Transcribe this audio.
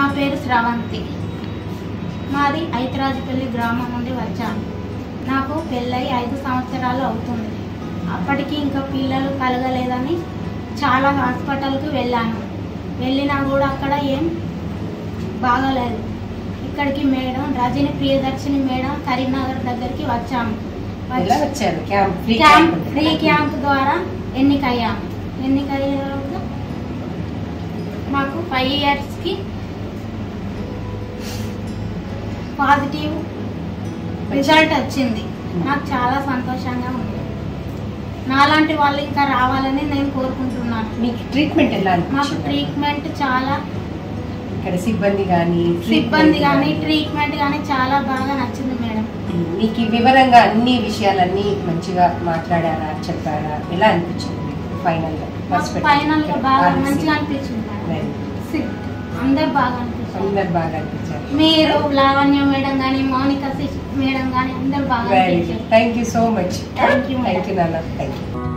పేరు శ్రవంతి మాది ఐతరాజుపల్లి గ్రామం నుండి వచ్చాను నాకు పెళ్ళై ఐదు సంవత్సరాలు అవుతుంది అప్పటికి ఇంకా పిల్లలు కలగలేదని చాలా హాస్పిటల్కి వెళ్ళాను వెళ్ళినా కూడా అక్కడ ఏం బాగలేదు ఇక్కడికి మేడం రజని ప్రియదర్శిని మేడం కరీంనగర్ దగ్గరికి వచ్చాము ఎలా వచ్చి- వచ్చారు camp free camp camp free camp ద్వారా ఎన్నికయ్యాము ఎన్నికయ్యాక మాకు ఫైవ్ ఇయర్స్కి పాజిటివ్ రిజల్ట్ వచ్చింది నాకు చాలా సంతోషంగా ఉంది నాలాంటి వాళ్ళు ఇంకా రావాలని నేను కోరుకుంటున్నాను మీకు ట్రీట్మెంట్ ఎలా మాకు అనిపించింది ట్రీట్మెంట్ చాలా ఇక్కడ సిబ్బంది కానీ సిబ్బంది కానీ ట్రీట్మెంట్ కానీ చాలా బాగా నచ్చింది మేడం మీకు ఈ వివరంగా అన్ని విషయాలన్నీ మంచిగా మాట్లాడారా చెప్పారా ఎలా అనిపించింది మీకు ఫైనల్ గా మాకు ఫైనల్ గా బాగా మంచిగా అనిపించింది మేడం సి- అందరు బాగా అనిపించింది అందరు బాగా అనిపించారు మీరు లావణ్య మేడం కానీ మౌనిక సిస్ మేడం కానీ అందరు బాగా వెరీ అనిపించారు good thank you so much Thank you, madam. Thank you నాన్న థ్యాంక్ యూ